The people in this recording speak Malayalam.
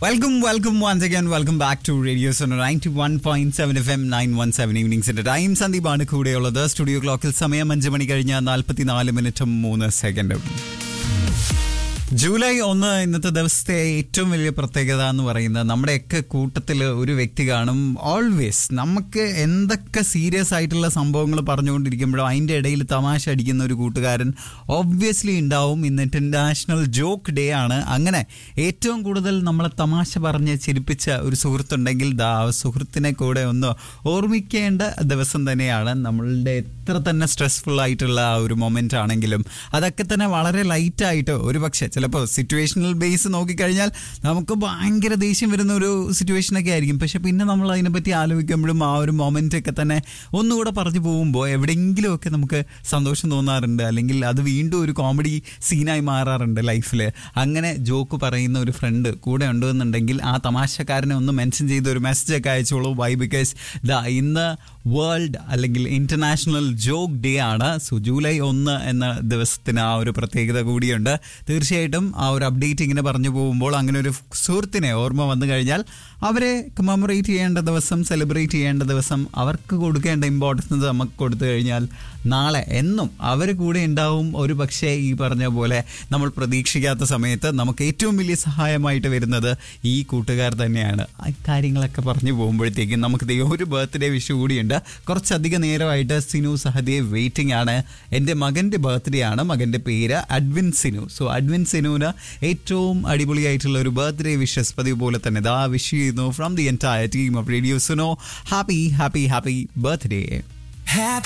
welcome welcome once again welcome back to radio Suno ninety one point seven F M nine one seven ഈവനിങ്സിന്റെ ടൈം സന്ദീപാണ് കൂടെയുള്ളത് സ്റ്റുഡിയോ ക്ലോക്കിൽ സമയം അഞ്ച് മണി കഴിഞ്ഞ നാൽപ്പത്തിനാല് മിനിറ്റും മൂന്ന് സെക്കൻഡും ജൂലൈ ഒന്ന് ഇന്നത്തെ ദിവസത്തെ ഏറ്റവും വലിയ പ്രത്യേകത എന്ന് പറയുന്നത് നമ്മുടെയൊക്കെ കൂട്ടത്തിൽ ഒരു വ്യക്തി കാണും ഓൾവേസ് നമുക്ക് എന്തൊക്കെ സീരിയസ് ആയിട്ടുള്ള സംഭവങ്ങൾ പറഞ്ഞുകൊണ്ടിരിക്കുമ്പോഴോ അതിൻ്റെ ഇടയിൽ തമാശ അടിക്കുന്ന ഒരു കൂട്ടുകാരൻ ഒബ്വിയസ്ലി ഉണ്ടാവും ഇന്ന് ഇന്റർനാഷണൽ ജോക്ക് ഡേ ആണ് അങ്ങനെ ഏറ്റവും കൂടുതൽ നമ്മളെ തമാശ പറഞ്ഞ് ചിരിപ്പിച്ച ഒരു സുഹൃത്തുണ്ടെങ്കിൽ ദാ ആ സുഹൃത്തിനെ കൂടെ ഒന്ന് ഓർമ്മിക്കേണ്ട ദിവസം തന്നെയാണ് നമ്മളുടെ എത്ര തന്നെ സ്ട്രെസ്ഫുൾ ആയിട്ടുള്ള ആ ഒരു മൊമെന്റ് ആണെങ്കിലും അതൊക്കെ തന്നെ വളരെ ലൈറ്റ് ആയിട്ട് ഒരു പക്ഷേ ചിലപ്പോൾ സിറ്റുവേഷണൽ ബേസ് നോക്കിക്കഴിഞ്ഞാൽ നമുക്ക് ഭയങ്കര ദേഷ്യം വരുന്ന ഒരു സിറ്റുവേഷൻ ഒക്കെ ആയിരിക്കും പക്ഷെ പിന്നെ നമ്മൾ അതിനെപ്പറ്റി ആലോചിക്കുമ്പോഴും ആ ഒരു മൊമെന്റ് ഒക്കെ തന്നെ ഒന്നുകൂടെ പറഞ്ഞു പോകുമ്പോൾ എവിടെയെങ്കിലുമൊക്കെ നമുക്ക് സന്തോഷം തോന്നാറുണ്ട് അല്ലെങ്കിൽ അത് വീണ്ടും ഒരു കോമഡി സീനായി മാറാറുണ്ട് ലൈഫിൽ അങ്ങനെ ജോക്ക് പറയുന്ന ഒരു ഫ്രണ്ട് കൂടെ ഉണ്ടെന്നുണ്ടെങ്കിൽ ആ തമാശക്കാരനെ ഒന്ന് മെൻഷൻ ചെയ്ത് ഒരു മെസ്സേജ് ഒക്കെ അയച്ചോളൂ വൈ ബിക്കോസ് ദ ഇന്ന് വേൾഡ് അല്ലെങ്കിൽ ഇന്റർനാഷണൽ ജോക്ക് ഡേ ആണ് സോ ജൂലൈ ഒന്ന് എന്ന ദിവസത്തിന് ആ ഒരു പ്രത്യേകത കൂടിയുണ്ട് തീർച്ചയായിട്ടും ആ ഒരു അപ്ഡേറ്റ് ഇങ്ങനെ പറഞ്ഞു പോകുമ്പോൾ അങ്ങനെ ഒരു സുഹൃത്തിനെ ഓർമ്മ വന്നു കഴിഞ്ഞാൽ അവരെ കമമറേറ്റ് ചെയ്യേണ്ട ദിവസം സെലിബ്രേറ്റ് ചെയ്യേണ്ട ദിവസം അവർക്ക് കൊടുക്കേണ്ട ഇമ്പോർട്ടൻസ് നമുക്ക് കൊടുത്തു കഴിഞ്ഞാൽ നാളെ എന്നും അവർ കൂടെ ഉണ്ടാവും ഒരു പക്ഷേ ഈ പറഞ്ഞ പോലെ നമ്മൾ പ്രതീക്ഷിക്കാത്ത സമയത്ത് നമുക്ക് ഏറ്റവും വലിയ സഹായമായിട്ട് വരുന്നത് ഈ കൂട്ടുകാർ തന്നെയാണ് ആ കാര്യങ്ങളൊക്കെ പറഞ്ഞു പോകുമ്പോഴത്തേക്കും നമുക്ക് ദേ ഒരു ബർത്ത്ഡേ വിഷു കൂടിയുണ്ട് കുറച്ചധികം നേരമായിട്ട് സിനു സഹദേ വെയിറ്റിംഗ് ആണ് എൻ്റെ മകൻ്റെ ബർത്ത്ഡേ ആണ് മകൻ്റെ പേര് അഡ്വിൻ സിനു സോ അഡ്വിൻ സിനുവിന് ഏറ്റവും അടിപൊളിയായിട്ടുള്ള ഒരു ബർത്ത്ഡേ വിഷസ് പതിവ് പോലെ തന്നെ ദാ വിഷ് ചെയ്യുന്നു from the entire team of radio Suno happy happy happy birthday